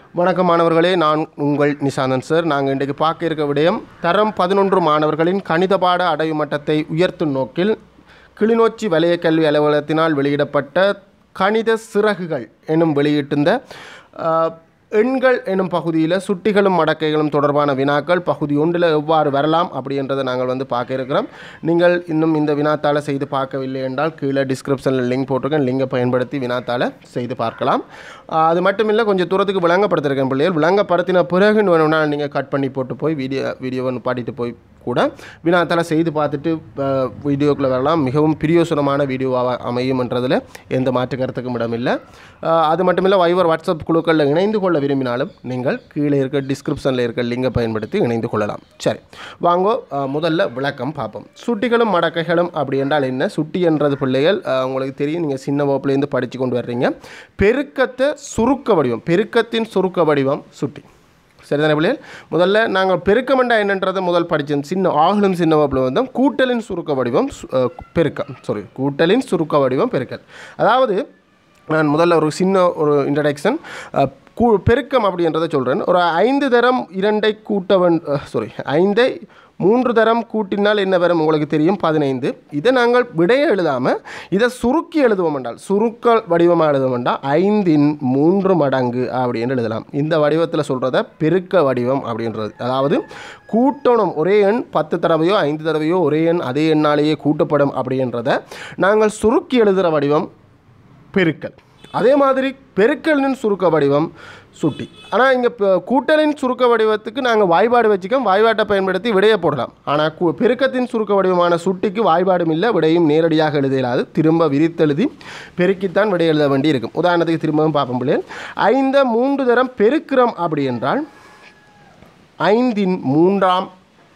வணக்கம் மாணவர்களே நான் உங்கள் நிசாந்தன் சார் நாங்கள் இன்றைக்கு பார்க்க இருக்க விடயம் தரம் பதினொன்று மாணவர்களின் கணித பாட அடைவு மட்டத்தை உயர்த்தும் நோக்கில் கிளிநொச்சி வலய கல்வி அலுவலகத்தினால் வெளியிடப்பட்ட கணித சிறகுகள் எனும் வெளியிட்டிருந்த அஹ், எண்கள் எனும் பகுதியில் சுட்டிகளும் மடக்கைகளும் தொடர்பான வினாக்கள் பகுதி ஒன்றில் எவ்வாறு வரலாம் அப்படின்றதை நாங்கள் வந்து பார்க்க இருக்கிறோம் நீங்கள் இன்னும் இந்த வினாத்தாளை செய்து பார்க்கவில்லை என்றால் கீழே டிஸ்கிரிப்ஷனில் லிங்க் போட்டிருக்கேன் லிங்கை பயன்படுத்தி வினாத்தாளை செய்து பார்க்கலாம் ஆஹ் அது மட்டும் இல்லை கொஞ்சம் தூரத்துக்கு விளங்கப்படுத்திருக்கேன் பிள்ளைகள் விளங்கப்படுத்தின பிறகு வேணும்னா நீங்கள் கட் பண்ணி போட்டு போய் வீடியோ வீடியோவை பாடிட்டு போய் கூட வினாத்தாளை செய்து பார்த்துட்டு ஆஹ் வீடியோக்குள்ளே வரலாம் மிகவும் பிரியோசனமான வீடியோவாக அமையும்ன்றதில் எந்த மாற்று கருத்துக்கும் இடமில்லை ஆஹ் அது மட்டுமில்லை வைவர் வாட்ஸ்அப் குழுக்களில் இணைந்து கொள்ள விரும்பினாலும் நீங்கள் கீழே இருக்க டிஸ்கிரிப்ஷனில் இருக்க லிங்கை பயன்படுத்தி இணைந்து கொள்ளலாம் சரி வாங்கோ ஆஹ் முதல்ல விளக்கம் பார்ப்போம் சுட்டிகளும் மடக்கைகளும் அப்படி என்றால் என்ன சுட்டி என்றது பிள்ளைகள் ஆஹ் உங்களுக்கு தெரியும் நீங்கள் சின்ன வகுப்புலேருந்து படித்து கொண்டு வர்றீங்க பெருக்கத்தை சுருக்க வடிவம் பெருக்கத்தின் சுருக்க வடிவம் சுட்டி சரிதானே பிள்ளைகள் முதல்ல நாங்கள் பெருக்கமெண்டா என்னன்றதை முதல் படித்தோம் சின்ன ஆகலும் சின்ன வகுப்பில் வந்தோம் கூட்டலின் சுருக்க வடிவம் சு- அஹ் பெருக்கம் சாரி கூட்டலின் சுருக்க வடிவம் பெருக்கல் அதாவது நான் முதல்ல ஒரு சின்ன ஒரு இன்ட்ரடக்ஷன் கூ பெருக்கம் அப்படின்றத சொல்கிறேன் ஒரு ஐந்து தரம் இரண்டை கூட்டவன் சாரி ஐந்தை மூன்று தரம் கூட்டினால் என்ன வரும் உங்களுக்கு தெரியும் பதினைந்து இதை நாங்கள் விடைய எழுதாமல் இதை சுருக்கி எழுதுவோம் என்றால் சுருக்க வடிவமாக எழுதுவோம் என்றால் ஐந்தின் மூன்று மடங்கு அப்படின்னு எழுதலாம் இந்த வடிவத்தில் சொல்கிறத பெருக்க வடிவம் அப்படின்றது அதாவது கூட்டணும் ஒரே எண் பத்து தடவையோ ஐந்து தடவையோ ஒரே எண் அதே எண்ணாலேயே கூட்டப்படும் அப்படின்றத நாங்கள் சுருக்கி எழுதுகிற வடிவம் பெருக்கல் அதே மாதிரி பெருக்கலின் சுருக்க வடிவம் சுட்டி ஆனால் இங்கே கூட்டலின் சுருக்க வடிவத்துக்கு நாங்கள் வாய்பாடு வச்சுக்கோம் வாய்பாட்டை பயன்படுத்தி விடையை போடலாம் ஆனால் கு பெருக்கத்தின் சுருக்க வடிவமான சுட்டிக்கு வாய்பாடும் இல்லை விடையும் நேரடியாக எழுத இயலாது திரும்ப விரித்தெழுதி பெருக்கித்தான் விடை எழுத வேண்டி இருக்கும் உதாரணத்துக்கு திரும்பவும் பார்ப்போம் பிள்ளைகள் ஐந்த மூன்று தரம் பெருக்கிறோம் அப்படி என்றால் ஐந்தின் மூன்றாம்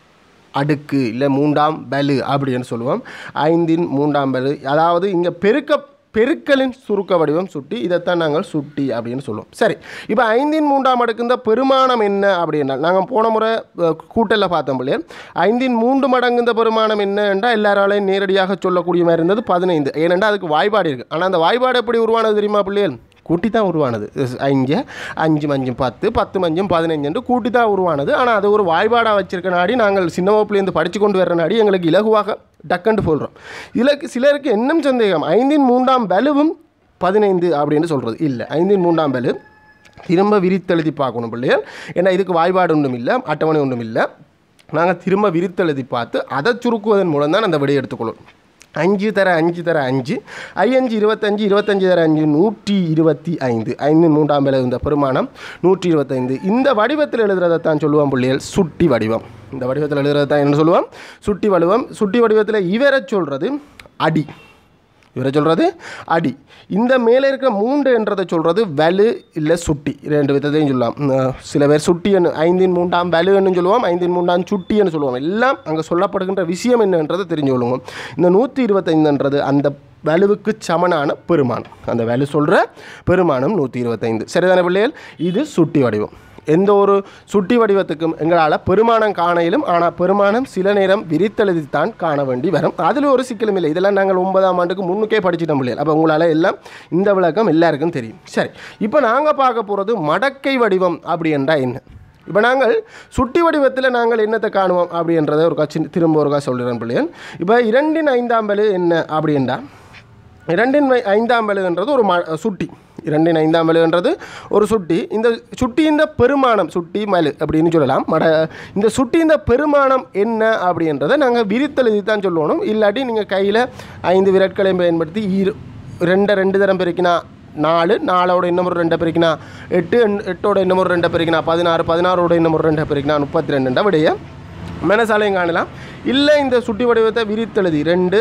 அடுக்கு இல்லை மூன்றாம் பலு அப்படின்னு சொல்லுவோம் ஐந்தின் மூன்றாம் பலு அதாவது இங்கே பெருக்க பெருக்கலின் சுருக்க வடிவம் சுட்டி இதைத்தான் நாங்கள் சுட்டி அப்படின்னு சொல்லுவோம் சரி இப்போ ஐந்தின் மூன்றாம் அடுக்கு இந்த பெருமானம் என்ன அப்படின்னா நாங்கள் போன முறை அஹ், கூட்டலில் பார்த்தோம் பிள்ளையா ஐந்தின் மூன்று மடங்கு இந்த பெருமானம் என்ன என்றால் எல்லாராலையும் நேரடியாக சொல்லக்கூடிய மாதிரி இருந்தது பதினைந்து ஏனென்றால் அதுக்கு வாய்ப்பாடு இருக்குது ஆனால் அந்த வாய்ப்பாடு எப்படி உருவானது தெரியுமா பிள்ளைகள் கூட்டி தான் உருவானது இங்கே அஞ்சு மஞ்சும் பத்து பத்து மஞ்சும் பதினஞ்சு என்று கூட்டி தான் உருவானது ஆனால் அது ஒரு வாய்பாடாக வச்சிருக்க நாடி நாங்கள் சின்ன வகுப்புலேருந்து படித்து கொண்டு வர்ற நாடி எங்களுக்கு இலகுவாக டக்குன்னு சொல்கிறோம் இலக்கு சிலருக்கு இன்னும் சந்தேகம் ஐந்தின் மூன்றாம் பலுவும் பதினைந்து அப்படின்னு சொல்கிறது இல்லை ஐந்தின் மூன்றாம் பலு திரும்ப விரித்தெழுதி பார்க்கணும் பிள்ளைகள் ஏன்னா இதுக்கு வாய்பாடு ஒன்றும் இல்லை அட்டவணை ஒன்றும் இல்லை நாங்கள் திரும்ப விரித்தெழுதி பார்த்து அதை சுருக்குவதன் மூலம் தான் அந்த விடையை எடுத்துக்கொள்ளும் அஞ்சு தர அஞ்சு தர அஞ்சு ஐயஞ்சு இருபத்தஞ்சு இருபத்தஞ்சு தர அஞ்சு நூற்றி இருபத்தி ஐந்து ஐந்து மூன்றாம் விலை இந்த பெருமானம் நூற்றி இருபத்தைந்து இந்த வடிவத்தில் எழுதுறதை தான் சொல்லுவோம் பிள்ளைகள் சுட்டி வடிவம் இந்த வடிவத்தில் எழுதுறதை தான் என்ன சொல்லுவோம் சுட்டி வடிவம் சுட்டி வடிவத்தில் இவரை சொல்கிறது அடி இவரை சொல்கிறது அடி இந்த மேலே இருக்கிற மூன்று என்றதை சொல்கிறது வலு இல்லை சுட்டி ரெண்டு விதத்தையும் சொல்லலாம் அஹ் சில பேர் சுட்டின்னு ஐந்தின் மூன்றாம் வலுன்னு சொல்லுவோம் ஐந்தின் மூன்றாம் சுட்டின்னு சொல்லுவோம் எல்லாம் அங்கே சொல்லப்படுகின்ற விஷயம் என்னன்றதை தெரிஞ்சு கொள்ளுவோம் இந்த நூற்றி இருபத்தைந்துன்றது அந்த வலுவுக்கு சமனான பெருமானம் அந்த வலு சொல்கிற பெருமானம் நூற்றி இருபத்தைந்து சரிதானே பிள்ளைகள் இது சுட்டி வடிவம் எந்த ஒரு சுட்டி வடிவத்துக்கும் எங்களால் பெருமானம் காண இயலும் ஆனால் பெருமானம் சில நேரம் விரித்தெழுதித்தான் காண வேண்டி வரும் அதில் ஒரு சிக்கலும் இல்லை இதெல்லாம் நாங்கள் ஒன்பதாம் ஆண்டுக்கு முன்னுக்கே படிச்சிட்டோம் முடியாது அப்போ உங்களால் எல்லாம் இந்த விளக்கம் எல்லாருக்கும் தெரியும் சரி இப்போ நாங்கள் பார்க்க போகிறது மடக்கை வடிவம் அப்படி என்றால் என்ன இப்போ நாங்கள் சுட்டி வடிவத்தில் நாங்கள் என்னத்தை காணுவோம் அப்படின்றத ஒரு கட்சி திரும்ப ஒரு காசு சொல்கிறேன் பிள்ளைகள் இப்போ இரண்டின் ஐந்தாம் பலு என்ன அப்படின்றா இரண்டின் வை- ஐந்தாம் பலுன்றது ஒரு ம சுட்டி இரண்டின் ஐந்தாம் பலுன்றது ஒரு சுட்டி இந்த சுட்டி இந்த பெருமானம் சுட்டி மலு அப்படின்னு சொல்லலாம் மட இந்த சுட்டி இந்த பெருமானம் என்ன அப்படின்றத நாங்கள் விரித்தெழுதி தான் சொல்லணும் இல்லாட்டி நீங்கள் கையில் ஐந்து விரட்களையும் பயன்படுத்தி இரு ரெண்டை ரெண்டு தரம் பெருக்கினா நாலு நாலோட இன்னும் ஒரு ரெண்டை பெருக்கினா எட்டு எண்- எட்டோட இன்னும் ஒரு ரெண்டை பெருக்கினா பதினாறு பதினாறோட இன்னும் ஒரு ரெண்டை பெருக்கினா முப்பத்தி ரெண்டுண்டா விடைய மனசாலையும் காணலாம் இல்லை இந்த சுட்டி வடிவத்தை விரித்தெழுதி ரெண்டு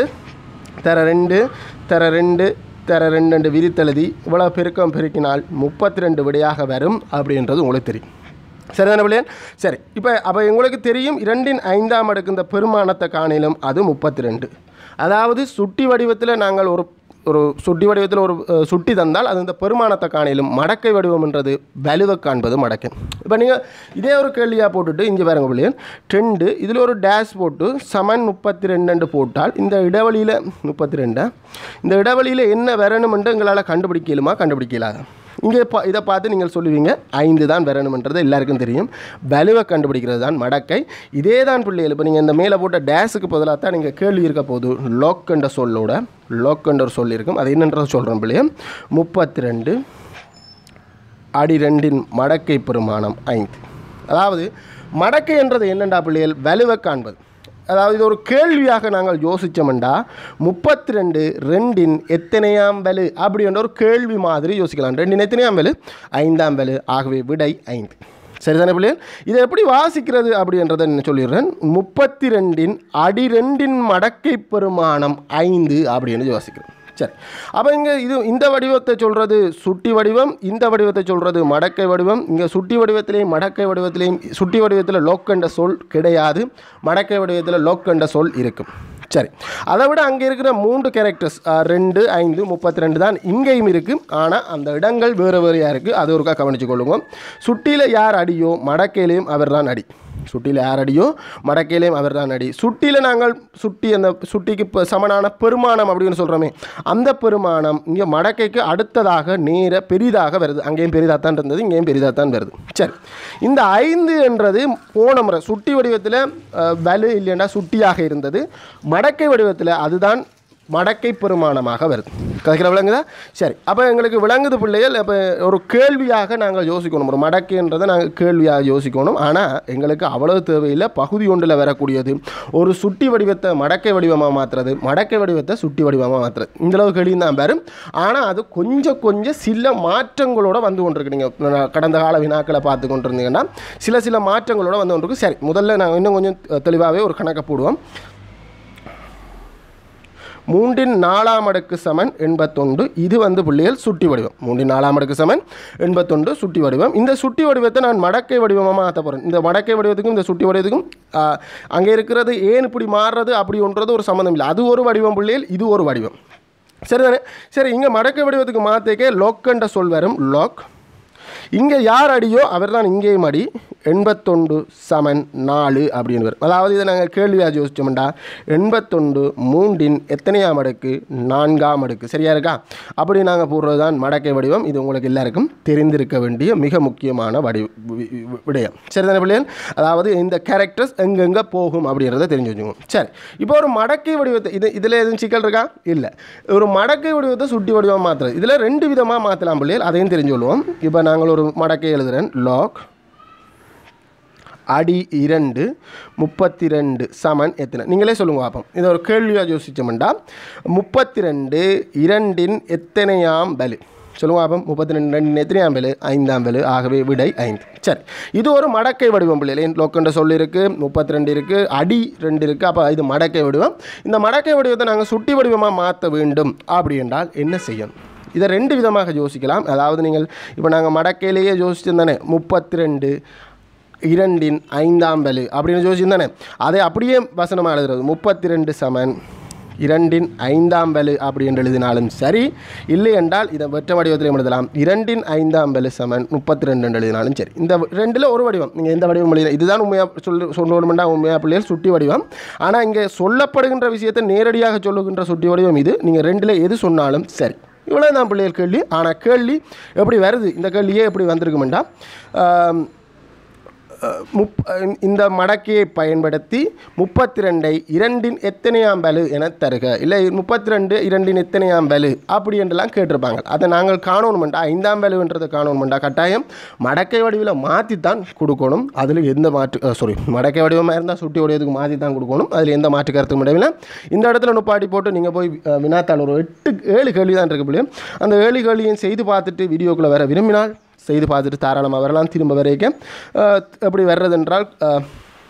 தர ரெண்டு தர ரெண்டு தர ரெண்டு ரெண்டு விரித்தெழுதி இவ்வளோ பெருக்கம் பெருக்கினால் முப்பத்தி ரெண்டு விடையாக வரும் அப்படின்றது உங்களுக்கு தெரியும் சரிதானே பிள்ளையன் சரி இப்போ அப்போ உங்களுக்கு தெரியும் இரண்டின் ஐந்தாம் அடுக்கு இந்த பெருமானத்தை காணிலும் அது முப்பத்தி ரெண்டு அதாவது சுட்டி வடிவத்தில் நாங்கள் ஒரு ஒரு சுட்டி வடிவத்தில் ஒரு அஹ், சுட்டி தந்தால் அது இந்த பெருமானத்தை காணிலும் மடக்கை வடிவம்ன்றது வலுவை காண்பது மடக்கை இப்போ நீங்கள் இதே ஒரு கேள்வியாக போட்டுட்டு இங்கே பாருங்க பிள்ளையன் ரெண்டு இதில் ஒரு டேஷ் போட்டு சமன் முப்பத்தி ரெண்டு போட்டால் இந்த இடைவெளியில் முப்பத்தி ரெண்டா இந்த இடைவெளியில் என்ன வரணுமென்று எங்களால் கண்டுபிடிக்கலுமா கண்டுபிடிக்கலாத இங்கே பா இதை பார்த்து நீங்கள் சொல்லுவீங்க ஐந்து தான் வரணுன்றது எல்லாருக்கும் தெரியும் வலுவை கண்டுபிடிக்கிறது தான் மடக்கை இதே தான் பிள்ளைகள் இப்போ நீங்கள் இந்த மேலே போட்ட டேஸுக்கு பதிலாக தான் நீங்கள் கேள்வி இருக்க போது லோக் என்ற சொல்லோட லோக் என்ற ஒரு சொல் இருக்கும் அது என்னன்றது சொல்கிறேன் பிள்ளைய முப்பத்தி ரெண்டு அடி ரெண்டின் மடக்கை பெருமானம் ஐந்து அதாவது மடக்கை என்றது என்னண்டா பிள்ளைகள் வலுவை காண்பது அதாவது இது ஒரு கேள்வியாக நாங்கள் யோசித்தோம்டா முப்பத்தி ரெண்டு ரெண்டின் எத்தனையாம் வலு அப்படின்ற ஒரு கேள்வி மாதிரி யோசிக்கலாம் ரெண்டின் எத்தனையாம் வலு ஐந்தாம் வலு ஆகவே விடை ஐந்து சரிதானே பிள்ளைகள் இதை எப்படி வாசிக்கிறது அப்படின்றத நான் சொல்லிடுறேன் முப்பத்தி ரெண்டின் அடி ரெண்டின் மடக்கை பெருமானம் ஐந்து அப்படின்னு யோசிக்கிறேன் சரி அப்போ இங்கே இது இந்த வடிவத்தை சொல்கிறது சுட்டி வடிவம் இந்த வடிவத்தை சொல்கிறது மடக்கை வடிவம் இங்கே சுட்டி வடிவத்திலையும் மடக்கை வடிவத்திலையும் சுட்டி வடிவத்தில் லோக் என்ற சொல் கிடையாது மடக்கை வடிவத்தில் லோக் என்ற சொல் இருக்கும் சரி அதை விட அங்கே இருக்கிற மூன்று கேரக்டர்ஸ் ரெண்டு ஐந்து முப்பத்தி ரெண்டு தான் இங்கேயும் இருக்குது ஆனால் அந்த இடங்கள் வேறு வேறையாக இருக்குது அது ஒருக்கா கவனித்து கொள்ளுங்க சுட்டியில் யார் அடியோ மடக்கையிலையும் அவர் தான் அடி சுட்டியில் யார் அடியோ மடக்கையிலையும் அவர் தான் அடி சுட்டியில் நாங்கள் சுட்டி அந்த சுட்டிக்கு இப்போ சமனான பெருமானம் அப்படின்னு சொல்கிறோமே அந்த பெருமானம் இங்கே மடக்கைக்கு அடுத்ததாக நேர பெரிதாக வருது அங்கேயும் பெரிதாக தான் இருந்தது இங்கேயும் பெரிதாக தான் வருது சரி இந்த ஐந்து என்றது போன முறை சுட்டி வடிவத்தில் அஹ், வலு இல்லைன்னா சுட்டியாக இருந்தது மடக்கை வடிவத்தில் அதுதான் மடக்கை பெருமானமாக வருது கதைக்கிற விளங்குதா சரி அப்போ எங்களுக்கு விளங்குது பிள்ளைகள் அப்போ ஒரு கேள்வியாக நாங்கள் யோசிக்கணும் ஒரு மடக்கைன்றதை நாங்கள் கேள்வியாக யோசிக்கணும் ஆனால் எங்களுக்கு அவ்வளவு தேவையில்லை பகுதி ஒன்றில் வரக்கூடியது ஒரு சுட்டி வடிவத்தை மடக்கை வடிவமாக மாற்றுறது மடக்கை வடிவத்தை சுட்டி வடிவமாக மாற்றுறது இந்த அளவு கேள்வியும் தான் வரும் ஆனால் அது கொஞ்சம் கொஞ்சம் சில மாற்றங்களோட வந்து கொண்டிருக்கு நீங்கள் கடந்த கால வினாக்களை பார்த்து கொண்டிருந்தீங்கன்னா சில சில மாற்றங்களோட வந்து கொண்டிருக்கு சரி முதல்ல நாங்கள் இன்னும் கொஞ்சம் தெளிவாகவே ஒரு கணக்கை போடுவோம் மூன்றின் நாலாம் அடுக்கு சமன் எண்பத்தொண்டு இது வந்து புள்ளிகள் சுட்டி வடிவம் மூன்றின் நாலாம் அடுக்கு சமன் எண்பத்தொண்டு சுட்டி வடிவம் இந்த சுட்டி வடிவத்தை நான் மடக்கை வடிவமாக மாற்ற போகிறேன் இந்த மடக்கை வடிவத்துக்கும் இந்த சுட்டி வடிவத்துக்கும் ஆ, அங்கே இருக்கிறது ஏன் இப்படி மாறுறது அப்படி ஒன்றது ஒரு சம்மந்தம் இல்லை அது ஒரு வடிவம் புள்ளிகள் இது ஒரு வடிவம் சரிதானே சரி இங்கே மடக்கை வடிவத்துக்கு மாற்றிக்க லோக்கன்ற சொல் வரும் லோக் இங்கே யார் அடியோ அவர் தான் இங்கேயும் அடி எண்பத்தொண்டு சமன் நாலு அப்படின்னு வரும் அதாவது இதை நாங்கள் கேள்வியாக யோசிச்சோம்டா எண்பத்தொண்டு மூன்றின் எத்தனையாம் அடுக்கு நான்காம் அடுக்கு சரியா இருக்கா அப்படி நாங்கள் போடுறது தான் மடக்கை வடிவம் இது உங்களுக்கு எல்லாருக்கும் தெரிந்திருக்க வேண்டிய மிக முக்கியமான வடி வி- வி- விடயம் சரிதானே பிள்ளைகள் அதாவது இந்த கேரக்டர்ஸ் எங்கெங்கே போகும் அப்படின்றத தெரிஞ்சு வச்சுக்கோங்க சரி இப்போ ஒரு மடக்கை வடிவத்தை இது இதில் எதுவும் சிக்கல் இருக்கா இல்லை ஒரு மடக்கை வடிவத்தை சுட்டி வடிவமாக மாற்றுறது இதில் ரெண்டு விதமாக மாற்றலாம் பிள்ளைகள் அதையும் தெரிஞ்சு கொள்வோம் இப்போ நாங்கள் ஒரு மடக்கை எழுதுகிறேன் லாக் அடி இரண்டு முப்பத்தி ரெண்டு சமன் எத்தனை நீங்களே சொல்லுங்க பார்ப்போம் இதை ஒரு கேள்வியாக யோசிச்சோம்டா முப்பத்தி ரெண்டு இரண்டின் எத்தனையாம் பலு சொல்லுங்க பார்ப்போம் முப்பத்தி ரெண்டு ரெண்டின் எத்தனையாம் பலு ஐந்தாம் பலு ஆகவே விடை ஐந்து சரி இது ஒரு மடக்கை வடிவம் பிள்ளைகளே லோக்கண்ட சொல் இருக்குது முப்பத்தி ரெண்டு இருக்குது அடி ரெண்டு இருக்குது அப்போ இது மடக்கை வடிவம் இந்த மடக்கை வடிவத்தை நாங்கள் சுட்டி வடிவமாக மாற்ற வேண்டும் அப்படி என்றால் என்ன செய்யணும் இதை ரெண்டு விதமாக யோசிக்கலாம் அதாவது நீங்கள் இப்போ நாங்கள் மடக்கையிலேயே யோசிச்சிருந்தானே முப்பத்தி ரெண்டு இரண்டின் ஐந்தாம் வலு அப்படின்னு யோசிச்சிருந்தானே அதை அப்படியே வசனமாக எழுதுறது முப்பத்தி ரெண்டு சமன் இரண்டின் ஐந்தாம் வலு அப்படி என்று எழுதினாலும் சரி இல்லை என்றால் இதை வெற்ற வடிவத்திலையும் எழுதலாம் இரண்டின் ஐந்தாம் வலு சமன் முப்பத்தி ரெண்டு என்று எழுதினாலும் சரி இந்த ரெண்டில் ஒரு வடிவம் நீங்கள் எந்த வடிவம் எழுதினா இதுதான் உண்மையாக சொல்லு சொல்லணும்னா உண்மையாக பிள்ளைகள் சுட்டி வடிவம் ஆனால் இங்கே சொல்லப்படுகின்ற விஷயத்தை நேரடியாக சொல்லுகின்ற சுட்டி வடிவம் இது நீங்கள் ரெண்டில் எது சொன்னாலும் சரி இவ்வளோ தான் பிள்ளைகள் கேள்வி ஆனால் கேள்வி எப்படி வருது இந்த கேள்வியே எப்படி வந்திருக்குமெண்டா ஆம், அஹ், முப் அஹ், இந்த மடக்கையை பயன்படுத்தி முப்பத்தி ரெண்டை இரண்டின் எத்தனையாம் பலு என தருக இல்லை முப்பத்தி ரெண்டு இரண்டின் எத்தனையாம் பலு அப்படி என்றெல்லாம் கேட்டிருப்பாங்க அதை நாங்கள் காணணுமெண்டா ஐந்தாம் பலுன்றதை காணணுமெண்டா கட்டாயம் மடக்கை வடிவில் மாற்றி தான் கொடுக்கணும் அதில் எந்த மாற்று சாரி மடக்கை வடிவமாக இருந்தால் சுட்டி வடிவத்துக்கு மாற்றி தான் கொடுக்கணும் அதில் எந்த மாற்று கருத்து முடியவில்லை இந்த இடத்துல நுப்பாட்டி போட்டு நீங்கள் போய் அஹ், வினாத்தாள் ஒரு எட்டு ஏழு கேள்வி தான் இருக்கு பிள்ளையும் அந்த ஏழு கேள்வியும் செய்து பார்த்துட்டு வீடியோக்குள்ளே வர விரும்பினால் செய்து பார்த்துட்டு தாராளமாக வரலாம் திரும்ப வரைக்கும் அஹ், எப்படி வர்றதென்றால் அஹ்,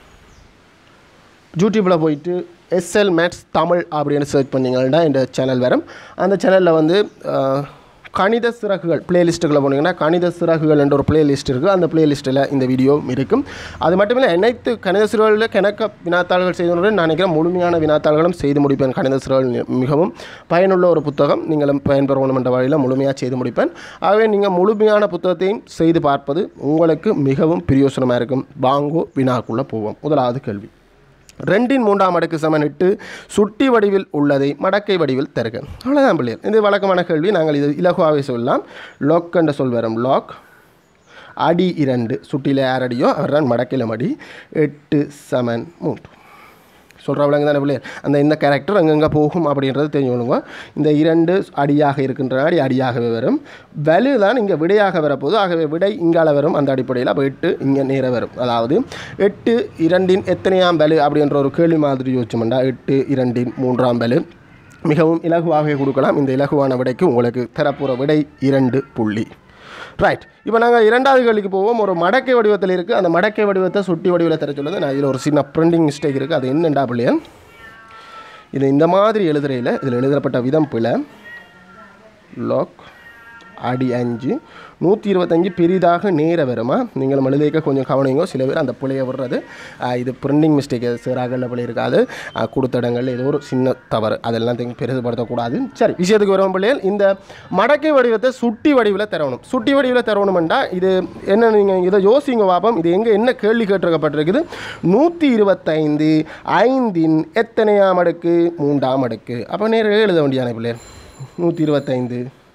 யூடியூப்பில் போயிட்டு எஸ்எல் மேத்ஸ் தமிழ் அப்படின்னு சர்ச் பண்ணிங்கன்னா இந்த சேனல் வரும் அந்த சேனலில் வந்து அஹ், கணித சிறகுகள் பிளேலிஸ்ட்டுக்குள்ளே போனீங்கன்னா கணித சிறகுகள் என்ற ஒரு பிளேலிஸ்ட் இருக்குது அந்த பிளேலிஸ்ட்டில் இந்த வீடியோ இருக்கும் அது மட்டும் இல்லை அனைத்து கணித சிறகுகளில் கணக்க வினாத்தாள்கள் செய்தவுடன் நான் நினைக்கிறேன் முழுமையான வினாத்தாள்களும் செய்து முடிப்பேன் கணித சிறகுகள் மிகவும் பயனுள்ள ஒரு புத்தகம் நீங்களும் பயன்பெறணும் என்ற வழியில் முழுமையாக செய்து முடிப்பேன் ஆகவே நீங்கள் முழுமையான புத்தகத்தையும் செய்து பார்ப்பது உங்களுக்கு மிகவும் பிரயோசனமாக இருக்கும் வாங்கோ வினாக்குள்ளே போவோம் முதலாவது கேள்வி ரெண்டின் மூன்றாம் அடுக்கு சமன் எட்டு சுட்டி வடிவில் உள்ளதை மடக்கை வடிவில் தருக அவ்வளோதான் பிள்ளைகள் இது வழக்கமான கேள்வி நாங்கள் இது இலகுவாகவே சொல்லலாம் லாக் என்ற சொல் வரும் லாக் அடி இரண்டு சுட்டியில் யார் அடியோ அவர் தான் மடக்கையில் மடி எட்டு சமன் மூன்று சொல்கிற விலங்கு தானே பிள்ளையர் அந்த இந்த கேரக்டர் அங்கங்கே போகும் அப்படின்றது தெரிஞ்சுக்கணுங்க இந்த இரண்டு அடியாக இருக்கின்ற அடி அடியாகவே வரும் வலு தான் இங்கே விடையாக வரப்போகுது ஆகவே விடை இங்கால வரும் அந்த அடிப்படையில் அப்போ எட்டு இங்கே நேர வரும் அதாவது எட்டு இரண்டின் எத்தனையாம் வலு அப்படின்ற ஒரு கேள்வி மாதிரி யோசிச்சோம்டா எட்டு இரண்டின் மூன்றாம் வலு மிகவும் இலகுவாக கொடுக்கலாம் இந்த இலகுவான விடைக்கு உங்களுக்கு தரப்போகிற விடை இரண்டு புள்ளி ரைட் இப்போ நாங்கள் இரண்டாவது கேள்விக்கு போவோம் ஒரு மடக்கை வடிவத்தில் இருக்குது அந்த மடக்கை வடிவத்தை சுட்டி வடிவில் தர சொல்லுது நான் இதில் ஒரு சின்ன பிரிண்டிங் மிஸ்டேக் இருக்குது அது என்னண்டா பிள்ளையன் இது இந்த மாதிரி எழுதுறையில் இதில் எழுதப்பட்ட விதம் பிள்ளை லாக் அடி அஞ்சு நூற்றி இருபத்தஞ்சு பெரிதாக நேர வருமா நீங்களும் எழுதிக்க கொஞ்சம் கவனிங்க சில பேர் அந்த பிள்ளைய விடுறது ஆஹ் இது பிரிண்டிங் மிஸ்டேக் சிறாகல்ல பிள்ளை இருக்காது ஆஹ் கொடுத்த இடங்கள்ல ஏதோ ஒரு சின்ன தவறு அதெல்லாம் தெரிஞ்சு பெரிதுபடுத்தக்கூடாது சரி விஷயத்துக்கு வரும் பிள்ளைகள் இந்த மடக்கை வடிவத்தை சுட்டி வடிவில் தரணும் சுட்டி வடிவில் தரணுமெண்டா இது என்ன நீங்கள் இதை யோசிங்க பாப்போம் இது எங்கே என்ன கேள்வி கேட்டிருக்கப்பட்டிருக்குது நூற்றி இருபத்தைந்து ஐந்தின் எத்தனையாம் அடுக்கு மூன்றாம் அடுக்கு அப்போ நேரம் எழுத வேண்டியான பிள்ளைகள் நூற்றி இருபத்தைந்து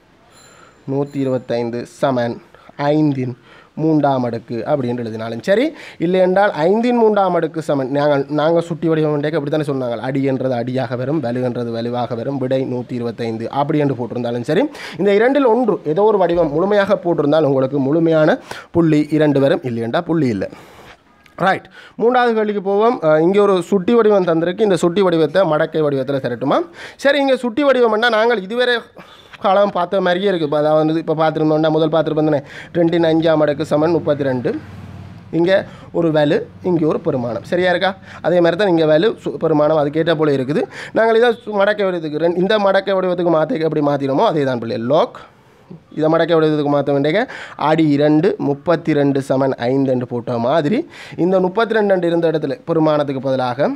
நூற்றி இருபத்தைந்து சமன் ஐந்தின் மூன்றாம் அடுக்கு அப்படின்னு எழுதினாலும் சரி இல்லை என்றால் ஐந்தின் மூன்றாம் அடுக்கு சமன் நாங்கள் நாங்கள் சுட்டி வடிவம் டேக்க அப்படி தானே சொன்னாங்க அடி என்றது அடியாக வரும் வலுன்றது வலுவாக வரும் விடை நூற்றி இருபத்தைந்து அப்படி என்று போட்டிருந்தாலும் சரி இந்த இரண்டில் ஒன்று ஏதோ ஒரு வடிவம் முழுமையாக போட்டிருந்தால் உங்களுக்கு முழுமையான புள்ளி இரண்டு வரும் இல்லை என்றால் புள்ளி இல்லை ரைட் மூன்றாவது கேள்விக்கு போவோம் அஹ், இங்கே ஒரு சுட்டி வடிவம் தந்திருக்கு இந்த சுட்டி வடிவத்தை மடக்கை வடிவத்தில் திரட்டுமா சரி இங்கே சுட்டி வடிவம்னா நாங்கள் இதுவரை காலம் பார்த்த மாதிரியே இருக்குது இப்போ அதாவது இப்போ பார்த்துருந்தோம்னா முதல் பார்த்துருப்போம் ரெண்டின் அஞ்சாம் மடக்கு சமன் முப்பத்தி ரெண்டு இங்கே ஒரு வேலு இங்கே ஒரு பெருமானம் சரியா இருக்கா அதே மாதிரி தான் இங்கே வேலு சு பெருமானம் அதுக்கேற்ற போல இருக்குது நாங்கள் இதை சு- மடக்கை வடிவத்துக்கு ரெண்டு இந்த மடக்கை வடிவத்துக்கு மாற்றி எப்படி மாற்றினோமோ அதே தான் பிள்ளை லாக் இதை மடக்கை வடிவத்துக்கு மாற்ற வேண்டிய அடி இரண்டு முப்பத்தி ரெண்டு சமன் ஐந்து என்று போட்ட மாதிரி இந்த முப்பத்தி ரெண்டு இருந்த இடத்துல பெருமானத்துக்கு பதிலாக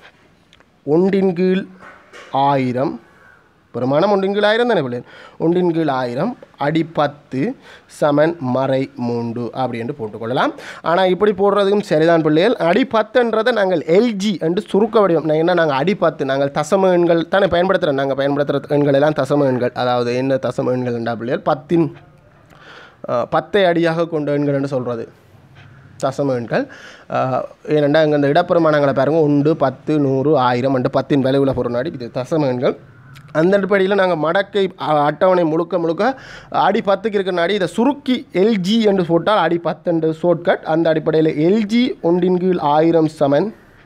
ஒன்றின் கீழ் ஆயிரம் பெருமானம் ஒன்றின் கீழ் ஆயிரம் தானே பிள்ளை ஒன்றின் கீழ் ஆயிரம் அடி பத்து சமன் மறை மூன்று அப்படி என்று போட்டுக்கொள்ளலாம் ஆனால் இப்படி போடுறதுக்கும் சரிதான் பிள்ளைகள் அடி பத்துன்றதை நாங்கள் எல்ஜி என்று சுருக்க வடிவம் நான் என்ன நாங்கள் அடி பத்து நாங்கள் தசம எண்கள் தானே பயன்படுத்துகிறோம் நாங்கள் பயன்படுத்துகிற எண்கள் எல்லாம் தசம எண்கள் அதாவது என்ன தசம எண்கள் என்றா பிள்ளைகள் பத்தின் அஹ், பத்தை அடியாக கொண்ட எண்கள் என்று சொல்கிறது தசம எண்கள் அஹ், ஏனெண்டா இங்கே இந்த இடப்பெருமானங்களை பாருங்க ஒன்று பத்து நூறு ஆயிரம் என்று பத்தின் விளைவில் பொருளாடி இது தசம எண்கள் அந்த அடிப்படையில் நாங்கள் மடக்கை அ- அட்டவணை முழுக்க முழுக்க அடி பத்துக்கு இருக்கிற நாடி இதை சுருக்கி எல்ஜி என்று போட்டால் அடி பத்து என்று ஷார்ட்கட் அந்த அடிப்படையில் எல்ஜி ஒன்றின் கீழ் ஆயிரம் சமன்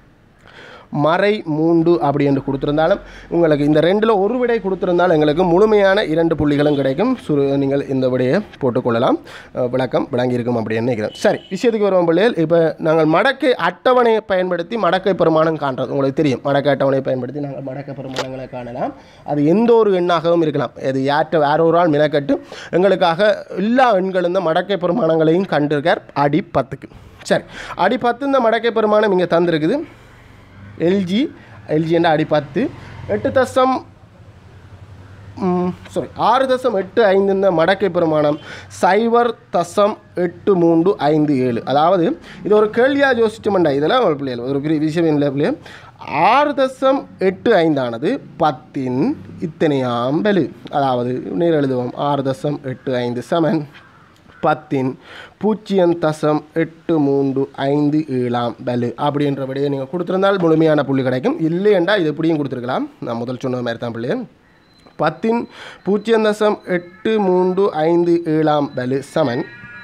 மறை மூன்று அப்படி என்று கொடுத்துருந்தாலும் உங்களுக்கு இந்த ரெண்டில் ஒரு விடை கொடுத்துருந்தாலும் எங்களுக்கு முழுமையான இரண்டு புள்ளிகளும் கிடைக்கும் சுரு நீங்கள் இந்த விடையை போட்டுக்கொள்ளலாம் அஹ், விளக்கம் விளங்கியிருக்கும் அப்படின்னு நினைக்கிறேன் சரி விஷயத்துக்கு வருவோம் பிள்ளைகள் இப்போ நாங்கள் மடக்கை அட்டவணையை பயன்படுத்தி மடக்கை பெருமானம் காண்றது உங்களுக்கு தெரியும் மடக்கை அட்டவணையை பயன்படுத்தி நாங்கள் மடக்கை பெருமானங்களை காணலாம் அது எந்த ஒரு எண்ணாகவும் இருக்கலாம் அது யார்கிட்ட வேற ஒரு ஆள் மினக்கட்டு எங்களுக்காக எல்லா எண்களும் இந்த மடக்கை பெருமானங்களையும் கண்டிருக்கார் அடி பத்துக்கு சரி அடி பத்து இந்த மடக்கை பெருமானம் இங்கே தந்திருக்குது எல்ஜி எல்ஜி என்ற அடி பத்து எட்டு தசம் சாரி ஆறு தசம் எட்டு ஐந்து இந்த மடக்கை பெருமானம் சைபர் தசம் எட்டு மூன்று ஐந்து ஏழு அதாவது இது ஒரு கேள்வியாக யோசிச்சோம்டா இதெல்லாம் ஒரு பிள்ளைகள் ஒரு பெரிய விஷயம் இல்லை பிள்ளைகள் ஆறு தசம் எட்டு ஐந்தானது பத்தின் இத்தனையாம் பெலு அதாவது நேர் எழுதுவோம் ஆறு தசம் எட்டு ஐந்து சமன் பத்தின் பூஜ்ஜியம் தசம் எட்டு மூன்று ஐந்து ஏழாம் பலு அப்படின்ற விடையை நீங்கள் கொடுத்துருந்தால் முழுமையான புள்ளி கிடைக்கும் இல்லையெண்டா இது எப்படியும் கொடுத்துருக்கலாம் நான் முதல் சொன்ன மாதிரி தான் பிள்ளை பத்தின் பூஜ்ஜியம் தசம் எட்டு மூன்று ஐந்து ஏழாம் பலு சமன்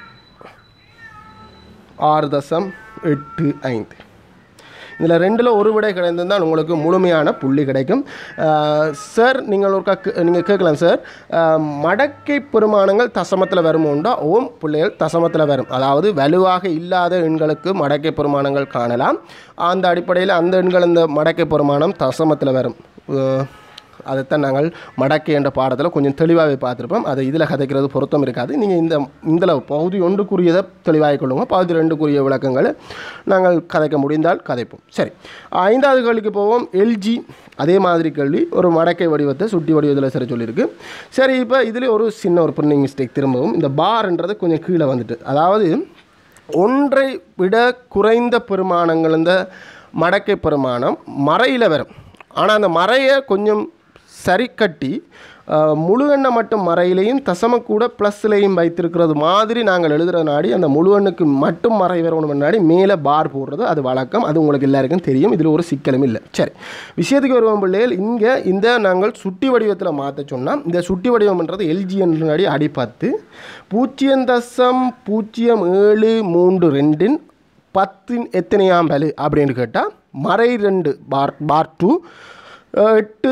ஆறு தசம் எட்டு ஐந்து இதில் ரெண்டில் ஒரு விடை கிடைந்திருந்தால் உங்களுக்கு முழுமையான புள்ளி கிடைக்கும் அஹ், சார் நீங்கள் ஒரு கக்கு நீங்கள் கேட்கலாம் சார் அஹ், மடக்கை பெருமானங்கள் தசமத்தில் வருமோண்டா ஓம் பிள்ளைகள் தசமத்தில் வரும் அதாவது வலுவாக இல்லாத எண்களுக்கு மடக்கை பெருமானங்கள் காணலாம் அந்த அடிப்படையில் அந்த எண்கள் இந்த மடக்கை பெருமானம் தசமத்தில் வரும் அஹ், அதைத்தான் நாங்கள் மடக்கை என்ற பாடத்தில் கொஞ்சம் தெளிவாகவே பார்த்துருப்போம் அதை இதில் கதைக்கிறது பொருத்தம் இருக்காது நீங்கள் இந்த இதில் பகுதி ஒன்றுக்குரியதை தெளிவாக கொள்ளுங்க பகுதி ரெண்டுக்குரிய விளக்கங்களை நாங்கள் கதைக்க முடிந்தால் கதைப்போம் சரி ஐந்தாவது கேள்விக்கு போவோம் எல்ஜி அதே மாதிரி கேள்வி ஒரு மடக்கை வடிவத்தை சுட்டி வடிவத்தில் சரி சொல்லியிருக்கு சரி இப்போ இதில் ஒரு சின்ன ஒரு பிரிண்டிங் மிஸ்டேக் திரும்பவும் இந்த பார்ன்றது கொஞ்சம் கீழே வந்துட்டு அதாவது ஒன்றை விட குறைந்த பெருமானங்கள் இந்த மடக்கை பெருமானம் மறையில் வரும் ஆனால் அந்த மறையை கொஞ்சம் சரி கட்டி அஹ், முழு எண்ணை மட்டும் மறையிலையும் தசம கூட ப்ளஸ்லையும் வைத்திருக்கிறது மாதிரி நாங்கள் எழுதுகிற நாடி அந்த முழு எண்ணுக்கு மட்டும் மறை வரணும் முன்னாடி மேலே பார் போடுறது அது வழக்கம் அது உங்களுக்கு எல்லாருக்கும் தெரியும் இதில் ஒரு சிக்கலும் இல்லை சரி விஷயத்துக்கு வருவோம் பிள்ளைகள் இங்கே இந்த நாங்கள் சுட்டி வடிவத்தில் மாற்ற சொன்னால் இந்த சுட்டி வடிவம்ன்றது எல்ஜி முன்னாடி அடி பத்து பூஜ்ஜியம் தசம் பூஜ்ஜியம் ஏழு மூன்று ரெண்டின் பத்தின் எத்தனையாம் வேலு அப்படின்னு கேட்டால் மறை ரெண்டு பார் பார் டூ எட்டு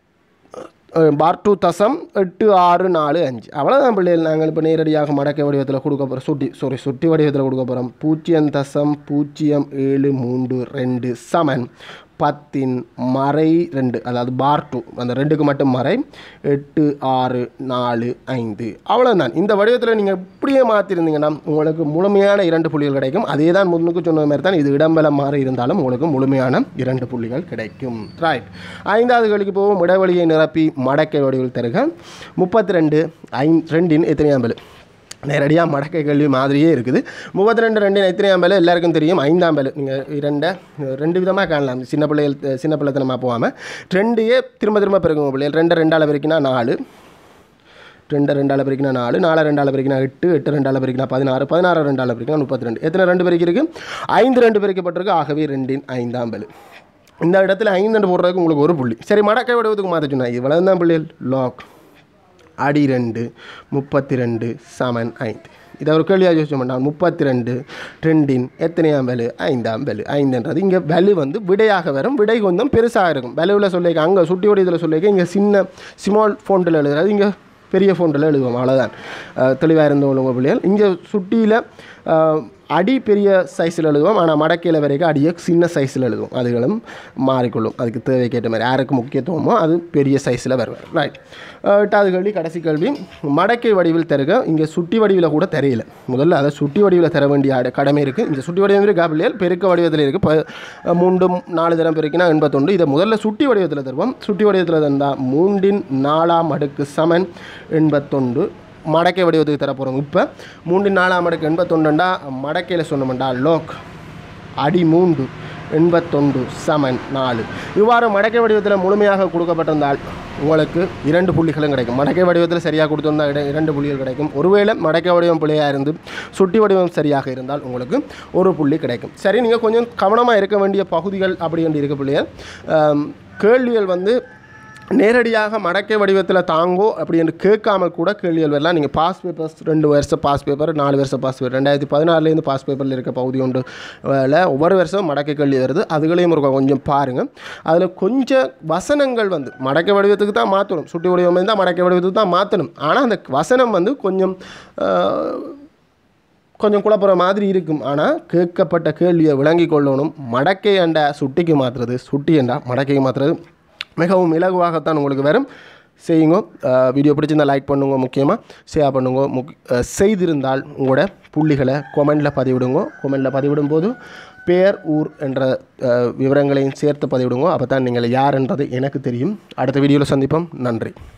அஹ், பார் டூ தசம் எட்டு ஆறு நாலு அஞ்சு அவ்வளோதான் பிள்ளைகள் நாங்கள் இப்போ நேரடியாக மடக்கை வடிவத்தில் கொடுக்க போகிறோம் சுட்டி சாரி சுட்டி வடிவத்தில் கொடுக்க போகிறோம் பூஜ்ஜியம் தசம் பூஜ்ஜியம் ஏழு மூன்று ரெண்டு சமன் பத்தின் மறை ரெண்டு அதாவது பார் டூ அந்த ரெண்டுக்கு மட்டும் மறை எட்டு ஆறு நாலு ஐந்து அவ்வளோதான் இந்த வடிவத்தில் நீங்கள் இப்படியே மாற்றிருந்தீங்கன்னா உங்களுக்கு முழுமையான இரண்டு புள்ளிகள் கிடைக்கும் அதே தான் முன்னுக்கு சொன்ன மாதிரி தான் இது இடம்பெலம் மாறி இருந்தாலும் உங்களுக்கு முழுமையான இரண்டு புள்ளிகள் கிடைக்கும் ரைட் ஐந்தாவது கேள்விக்கு போவோம் இடைவெளியை நிரப்பி மடக்கை வடிவில் தருக முப்பத்தி ரெண்டு ஐ ரெண்டின் எத்தனையாம் பெலு நேரடியாக மடக்கை கேள்வி மாதிரியே இருக்குது முப்பத்தி ரெண்டு ரெண்டு எத்தனையாம் பேல் எல்லாருக்கும் தெரியும் ஐந்தாம் பேல் நீங்கள் இரண்டை ரெண்டு விதமாக காணலாம் சின்ன பிள்ளைகள் சின்ன பிள்ளைத்தனமாக போகாமல் ரெண்டையே திரும்ப திரும்ப பெருக்கும் பிள்ளைகள் ரெண்டு ரெண்டால் பெருக்கினா நாலு ரெண்டு ரெண்டால் பெருக்கினா நாலு நாலு ரெண்டால் பெருக்கினா எட்டு எட்டு ரெண்டால் பெருக்கினா பதினாறு பதினாறு ரெண்டால் பெருக்கினா முப்பத்தி ரெண்டு எத்தனை ரெண்டு பெருக்கி இருக்கு ஐந்து ரெண்டு பெருக்கப்பட்டிருக்கு ஆகவே ரெண்டின் ஐந்தாம் பேல் இந்த இடத்துல ஐந்து ரெண்டு போடுறதுக்கு உங்களுக்கு ஒரு புள்ளி சரி மடக்கை விடுவதுக்கு மாற்ற சொன்னா இவ்வளவு தான் பிள்ளைகள் லாக் அடி ரெண்டு முப்பத்தி ரெண்டு சமன் ஐந்து இதை ஒரு கேள்வியாக யோசிச்சு பண்ணால் முப்பத்தி ரெண்டு ரெண்டின் எத்தனையாம் வேலு ஐந்தாம் வேலு ஐந்துன்றது இங்கே வேலு வந்து விடையாக வரும் விடை கொஞ்சம் பெருசாக இருக்கும் வேலுவில் சொல்லிக்க அங்கே சுட்டி வடிவத்தில் சொல்லிக்க இங்கே சின்ன ஸ்மால் ஃபோண்டில் எழுதுறது இங்கே பெரிய ஃபோண்டில் எழுதுவோம் அவ்வளோதான் தெளிவாக இருந்தவங்க உங்கள் பிள்ளைகள் இங்கே சுட்டியில் அடி பெரிய சைஸில் எழுதுவோம் ஆனால் மடக்கையில் வரைக்கும் அடியை சின்ன சைஸில் எழுதுவோம் அதுகளும் மாறிக்கொள்ளும் அதுக்கு தேவைக்கேற்ற மாதிரி யாருக்கு முக்கியத்துவமோ அது பெரிய சைஸில் வரும் ரைட் எட்டாவது கேள்வி கடைசி கேள்வி மடக்கை வடிவில் தருக இங்கே சுட்டி வடிவில் கூட தெரியல முதல்ல அதை சுட்டி வடிவில் தர வேண்டிய அட- கடமை இருக்குது இந்த சுட்டி வடிவம் இருக்கா பிள்ளைகள் பெருக்க வடிவத்தில் இருக்குது இப்போ மூன்று நாலு தரம் பெருக்கினா எண்பத்தொன்று இதை முதல்ல சுட்டி வடிவத்தில் தருவோம் சுட்டி வடிவத்தில் தந்தால் மூன்றின் நாலாம் அடுக்கு சமன் எண்பத்தொன்று மடக்கை வடிவத்துக்கு தர போகிறோம் இப்போ மூன்றின் நாலாம் அடுக்கு எண்பத்தொண்டுண்டா மடக்கையில் சொன்னோம்டா லோக் அடி மூன்று எண்பத்தொன்று சமன் நாலு இவ்வாறு மடக்கை வடிவத்தில் முழுமையாக கொடுக்கப்பட்டிருந்தால் உங்களுக்கு இரண்டு புள்ளிகளும் கிடைக்கும் மடக்கை வடிவத்தில் சரியாக கொடுத்திருந்தால் இட- இரண்டு புள்ளிகள் கிடைக்கும் ஒருவேளை மடக்கை வடிவம் பிள்ளையாக இருந்து சுட்டி வடிவம் சரியாக இருந்தால் உங்களுக்கு ஒரு புள்ளி கிடைக்கும் சரி நீங்கள் கொஞ்சம் கவனமாக இருக்க வேண்டிய பகுதிகள் அப்படி என்று இருக்க பிள்ளைகள் ஆம், கேள்விகள் வந்து நேரடியாக மடக்கை வடிவத்தில் தாங்கோ அப்படி என்று கேட்காமல் கூட கேள்விகள் வரலாம் நீங்கள் பாஸ் பேப்பர்ஸ் ரெண்டு வருஷம் பாஸ் பேப்பர் நாலு வருஷம் பாஸ் பேப்பர் ரெண்டாயிரத்தி பதினாறுலேருந்து பாஸ் பேப்பரில் இருக்க பகுதி ஒன்று வேலை ஒவ்வொரு வருஷம் மடக்கை கேள்வி வருது அதுகளையும் ஒரு கொஞ்சம் பாருங்கள் அதில் கொஞ்சம் வசனங்கள் வந்து மடக்கை வடிவத்துக்கு தான் மாற்றணும் சுட்டி வடிவம் இருந்தால் மடக்கை வடிவத்துக்கு தான் மாற்றணும் ஆனால் அந்த வசனம் வந்து கொஞ்சம் ஆஹ், கொஞ்சம் குழப்புற மாதிரி இருக்கும் ஆனால் கேட்கப்பட்ட கேள்வியை விளங்கி கொள்ளணும் மடக்கை அண்டா சுட்டிக்கு மாற்றுறது சுட்டி அண்டா மடக்கைக்கு மாற்றுறது மிகவும் இலகுவாகத்தான் உங்களுக்கு வரும் செய்யுங்க அஹ் வீடியோ பிடிச்சிருந்தா லைக் பண்ணுங்க முக்கியமாக ஷேர் பண்ணுங்க முக் அஹ் செய்திருந்தால் உங்களோட புள்ளிகளை கொமெண்டில் பதிவிடுங்க கொமெண்டில் பதிவிடும் போது பேர் ஊர் என்ற அஹ், விவரங்களையும் சேர்த்து பதிவிடுங்க அப்போ தான் நீங்கள் யார் என்றது எனக்கு தெரியும் அடுத்த வீடியோவில் சந்திப்போம் நன்றி